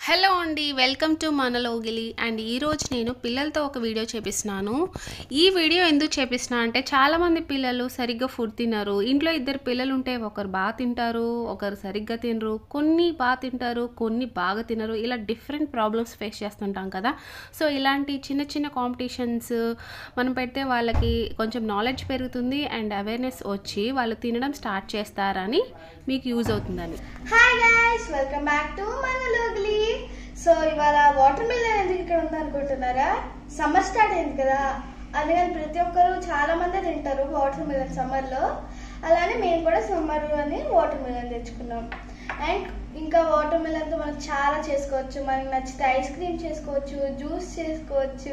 Hello అండి welcome to మనలోగిలి and ఈరోజు నేను పిల్లలతో ఒక వీడియో చేపిస్తున్నాను ఈ వీడియో ఎందుకు చేపిస్తున్నా అంటే చాలామంది పిల్లలు సరిగ్గా ఫుడ్ తినరు ఇంట్లో ఇద్దరు పిల్లలు ఉంటే ఒకరు బాగా తింటారు ఒకరు సరిగ్గా తినరు కొన్ని బాగా తింటారు కొన్ని బాగా తినరు ఇలా డిఫరెంట్ ప్రాబ్లమ్స్ ఫేస్ చేస్తుంటాం కదా సో ఇలాంటి చిన్న చిన్న కాంపిటీషన్స్ మనం పెడితే వాళ్ళకి కొంచెం నాలెడ్జ్ పెరుగుతుంది అండ్ అవేర్నెస్ వచ్చి వాళ్ళు తినడం స్టార్ట్ చేస్తారని మీకు యూజ్ అవుతుందని hi guys welcome back to మన లోగ్లీ సో ఇవాళ వాటర్ మిలన్ ఎందుకు ఇక్కడ ఉంది అనుకుంటున్నారా సమ్మర్ స్టార్ట్ అయింది కదా అందుకని ప్రతి ఒక్కరు చాలా మంది తింటారు వాటర్ మిలన్ సమ్మర్ లో అలానే మేము కూడా సమ్మర్ అని వాటర్ మిలన్ తెచ్చుకున్నాం అండ్ ఇంకా వాటర్ మిలన్ తో మనం చాలా చేసుకోవచ్చు మనకి నచ్చితే ఐస్ క్రీమ్ చేసుకోవచ్చు జ్యూస్ చేసుకోవచ్చు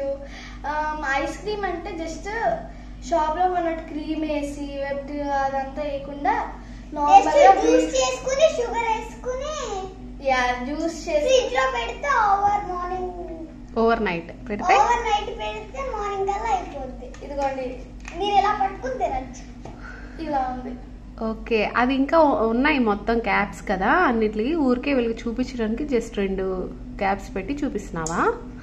ఐస్ క్రీమ్ అంటే జస్ట్ షాప్ లో మన క్రీమ్ వేసి వెబ్ అదంతా వేయకుండా నార్మల్ గా జ్యూస్ చేసుకుని షుగర్ వేసుకుని యా జ్యూస్ చేసి ఫ్రిడ్జ్ లో పెడితే ఓవర్ మార్నింగ్ ఓవర్ నైట్ పెడితే ఓవర్ నైట్ పెడితే మార్నింగ్ కల్లా అయిపోద్ది ఇదిగోండి మీరు ఎలా పట్టుకుని తినచ్చు ఇలా ఉంది ఓకే అది ఇంకా ఉన్నాయి మొత్తం క్యాప్స్ కదా అన్నిటికి ఊరికే వీళ్ళకి చూపించడానికి జస్ట్ రెండు క్యాప్స్ పెట్టి చూపిస్తున్నావా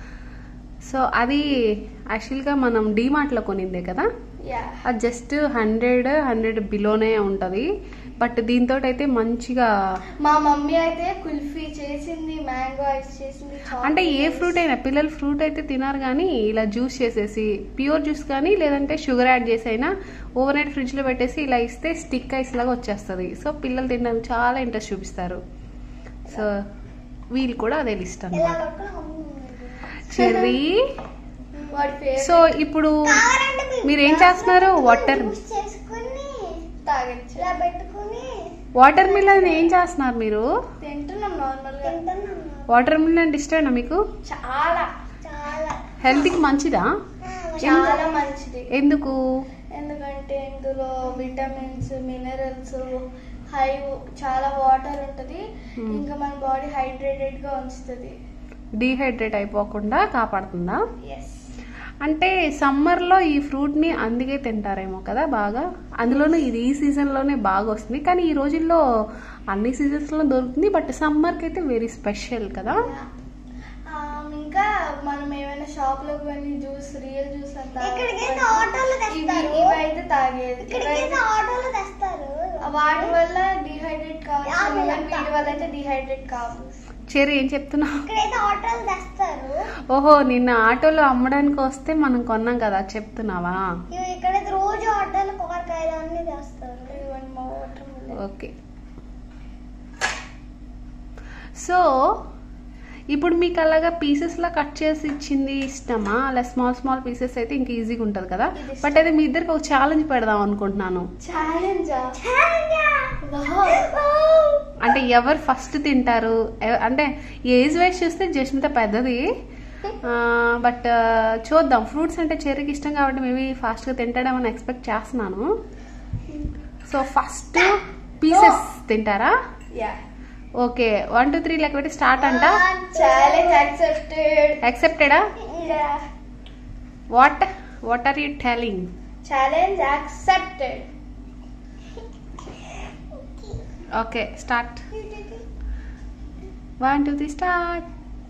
సో అది యాక్చువల్గా మనం డీమార్ట్లో కొనిందే కదా యా అది జస్ట్ హండ్రెడ్ హండ్రెడ్ బిలోనే ఉంటుంది బట్ దీంతో అయితే మంచిగా మా మమ్మీ అయితే కుల్ఫీ చేసింది మ్యాంగో ఐస్ చేసింది అంటే ఏ ఫ్రూట్ అయినా పిల్లలు ఫ్రూట్ అయితే తినారు కానీ ఇలా జ్యూస్ చేసేసి ప్యూర్ జ్యూస్ కానీ లేదంటే షుగర్ యాడ్ చేసి అయినా ఓవర్ నైట్ ఫ్రిడ్జ్లో పెట్టేసి ఇలా ఇస్తే స్టిక్ ఐస్ లాగా వచ్చేస్తుంది సో పిల్లలు తినడానికి చాలా ఇంట్రెస్ట్ చూపిస్తారు సో వీళ్ళు కూడా అదే లిస్ట్ ఎలా అన్నమాట పట్టుకుని చెర్రీ వాడి ఫేవరెట్ సో ఇప్పుడు కావాలంటే మీరు మీరు ఏం చేస్తున్నారు వాటర్ జ్యూస్ చేసుకుని తాగొచ్చు ఇలా పెట్టుకుని వాటర్ మిలన్ ఏం చేస్తున్నారు మీరు తింటున్నాం నార్మల్ గా తింటున్నాను వాటర్ మిలన్ ఇష్టమేనా మీకు చాలా చాలా హెల్త్కి మంచిదా చాలా మంచిది ఎందుకు ఎందుకంటే ఇందులో విటమిన్స్ మినరల్స్ హై చాలా వాటర్ ఉంటది Hmm. ఇంకా మన బాడీ హైడ్రేటెడ్ గా ఉంచుతుంది డీహైడ్రేట్ అయిపోకుండా కాపాడుతుందా ఎస్ అంటే సమ్మర్లో ఈ ఫ్రూట్ని అందుకే తింటారేమో కదా బాగా అందులోనూ ఇది ఈ సీజన్లోనే బాగా వస్తుంది కానీ ఈ రోజుల్లో అన్ని సీజన్స్లో దొరుకుతుంది బట్ సమ్మర్కి అయితే వెరీ స్పెషల్ కదా ఇంకా మనం ఏమైనా షాప్ లోకి వెళ్ళి జ్యూస్ రియల్ జ్యూస్ అంతా ఇక్కడికైతే ఆటోలు తెస్తారు ఇవైతే తాగేది ఇక్కడికైతే ఇవైతే ఆటోలు తెస్తారు వాటి వల్ల డిహైడ్రేట్ కావచ్చు ఆమె కానీ అంతా. వీటి వల్ల అయితే డిహైడ్రేట్ కావు చెరి ఏం చెప్తున్నావు ఇక్కడైతే ఆటోలు తెస్తారు ఓహో నిన్న ఆటోలో అమ్మడానికి వస్తే మనం కొన్నాం కదా చెప్తున్నావా ఇవి ఇక్కడైతే రోజు ఆటోలు కొబ్బరికాయలు అన్ని తెస్తారు ఇదిగోండి మా వాటర్ మిలన్. ఓకే సో ఇప్పుడు మీకు అలాగా పీసెస్ లా కట్ చేసి ఇచ్చింది ఇష్టమా అలా స్మాల్ స్మాల్ పీసెస్ అయితే ఇంకా ఈజీగా ఉంటుంది కదా ఇది ఇష్టం. బట్ అయితే మీ ఇద్దరికి ఒక ఛాలెంజ్ పెడదాం అనుకుంటున్నాను ఛాలెంజా అంటే ఎవరు ఫస్ట్ తింటారు ఎవ- అంటే ఏజ్ వైజ్ చూస్తే జస్మిత పెద్దది బట్ చూద్దాం ఫ్రూట్స్ అంటే చెర్రీకి ఇష్టం కాబట్టి మేబీ ఫాస్ట్గా తింటాడేమని ఎక్స్పెక్ట్ చేస్తున్నాను సో ఫస్ట్ పీసెస్ తింటారా yeah okay one two three లెక్క పెట్టి స్టార్ట్ అంట ఛాలెంజ్ యాక్సెప్టెడ్ యాక్సెప్టెడా what what are you telling challenge accepted okay start one two three start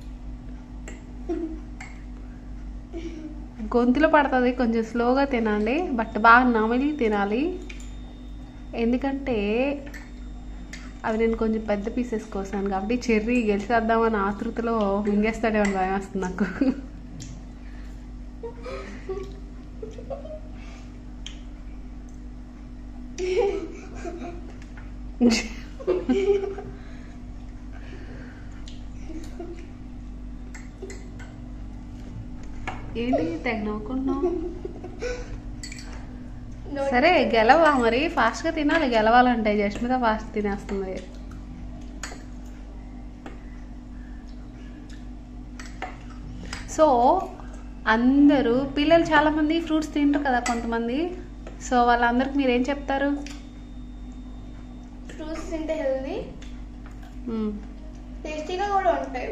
గొంతులో పడుతుంది కొంచెం స్లోగా తినండి బట్ బాగా నమిలి తినాలి ఎందుకంటే అవి నేను కొంచెం పెద్ద పీసెస్ కోసాను కాబట్టి చెర్రీ గెలిచేద్దామని ఆతృతలో మింగేస్తాడేమని భయం వస్తుంది నాకు ఏంటి తెగ నవ్వుకుంటున్నావు సరే గెలవా మరి ఫాస్ట్గా తినాలి గెలవాలంటే జస్మిత ఫాస్ట్ తినేస్తుంది సో అందరూ పిల్లలు చాలామంది ఫ్రూట్స్ తింటారు కదా కొంతమంది సో వాళ్ళందరికి మీరు ఏం చెప్తారు ఫ్రూట్స్ తింటే హెల్దీ మ్మ్. టేస్టీగా కూడా ఉంటాయి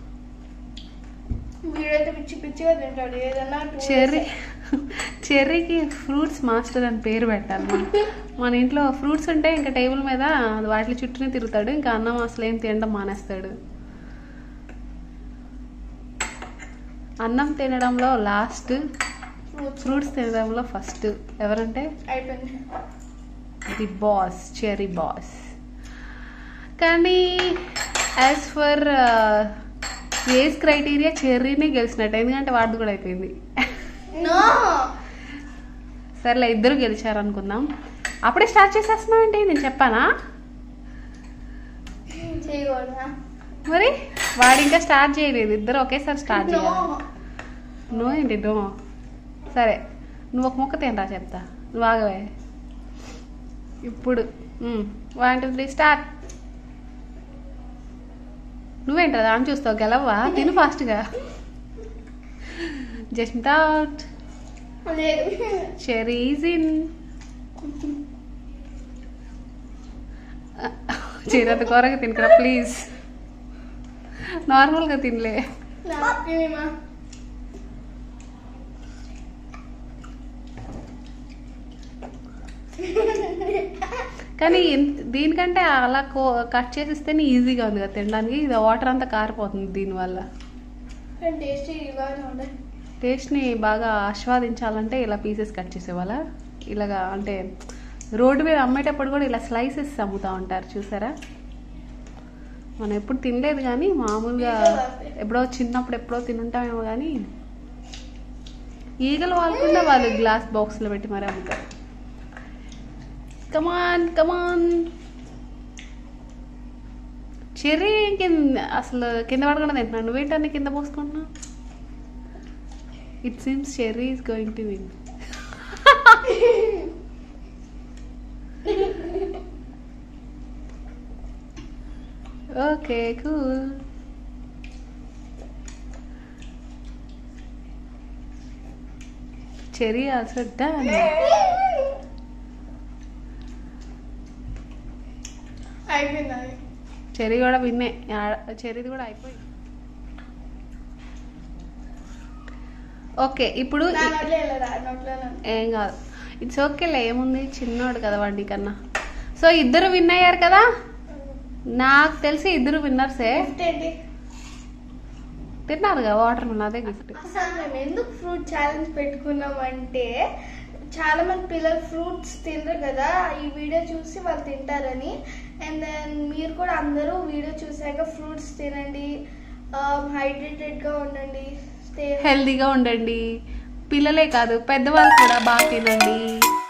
వీడైతే పిచ్చి పిచ్చిగా తింటాడు ఏదన్నా two చెర్రీ days చెర్రీకి ఫ్రూట్స్ మాస్టర్ అని పేరు పెట్టాలి మనం. మన ఇంట్లో ఫ్రూట్స్ ఉంటే ఇంకా టేబుల్ మీద వాటి చుట్టూనే తిరుగుతాడు ఇంకా అన్నం అసలు ఏం తినడం మానేస్తాడు అన్నం తినడంలో లాస్ట్ ఫ్రూట్స్ ఫ్రూట్స్ తినడంలో ఫస్ట్ ఎవరంటే అయిపోయింది ది బాస్ చెరీ బాస్ కానీ యాజ్ ఫర్ ఏజ్ క్రైటీరియా చెర్రీనే గెలిచినట్టు ఎందుకంటే వాడిది కూడా అయిపోయింది నో సర్లే ఇద్దరు గెలిచారు అనుకుందాం అప్పుడే స్టార్ట్ చేసేస్తున్నావు ఏంటి నేను చెప్పానా చేయకూడదా మరి వాడు ఇంకా స్టార్ట్ చేయలేదు ఇద్దరు ఒకేసారి స్టార్ట్ నో చేయాలి నో ఏంటి నో సరే నువ్వు ఒక ముక్క తినరా చెప్తా నువ్వు ఆగవే ఇప్పుడు వన్ టూ త్రీ స్టార్ట్ నువ్వేంట్రా దాన్ని చూస్తావు గెలవా తిను ఫాస్ట్గా జస్ట్ అవుట్ లేదు చెరీస్ ఇన్ చీరత కూరగా తినకరా ప్లీజ్ నార్మల్గా తినలే నాకేమా కానీ ఎంత- దీనికంటే అలా కో కట్ చేసిస్తేనే ఈజీగా ఉంది కదా తినడానికి ఇది వాటర్ అంతా కారిపోతుంది దీనివల్ల టేస్టీ ఇలానే ఉండే టేస్ట్ని బాగా ఆస్వాదించాలంటే ఇలా పీసెస్ కట్ చేసేవాళ్ళ ఇలాగా అంటే రోడ్డు మీద అమ్మేటప్పుడు కూడా ఇలా స్లైసెస్ అమ్ముతూ ఉంటారు చూసారా మనం ఎప్పుడు తినలేదు కానీ మామూలుగా ఎప్పుడో చిన్నప్పుడు ఎప్పుడో తినుంటామేమో కానీ ఈగలు వాళ్ళకుండా వాళ్ళు గ్లాస్ బాక్స్లో పెట్టి మరీ అమ్ముతారు కమాన్ కమాన్ చెర్రీ కింద అసలు కింద పడకుండా తింటున్నాను నువ్వేంటన్నీ కింద పోసుకుంటున్నావు it seems Cherry is going to win okay cool Cherry also done అయిపోయింది అది చెర్రీ కూడా విన్నే చెర్రీది కూడా అయిపోయింది ఓకే ఇప్పుడు నా ఈ- నోట్లో వెళ్ళదా నోట్లోనే ఉంది. ఏం కాదు ఇట్స్ ఓకేలే ఏముంది చిన్నోడు కదా వాడి కన్నా సో ఇద్దరు విన్ అయ్యారు కదా నాకు తెలిసి ఇద్దరు విన్నర్సే గిఫ్ట్ ఏంటి తిన్నారుగా వాటర్ మిల్ అదే గిఫ్ట్ అసలు మేము ఎందుకు ఫ్రూట్ ఛాలెంజ్ పెట్టుకున్నాం అంటే చాలా మంది పిల్లలు ఫ్రూట్స్ తినరు కదా ఈ వీడియో చూసి వాళ్ళు తింటారని అండ్ దెన్ మీరు కూడా అందరూ వీడియో చూసాక ఫ్రూట్స్ తినండి హైడ్రేటెడ్ గా ఉండండి స్టే హెల్తీగా ఉండండి పిల్లలే కాదు పెద్దవాళ్ళు కూడా బాగా తినండి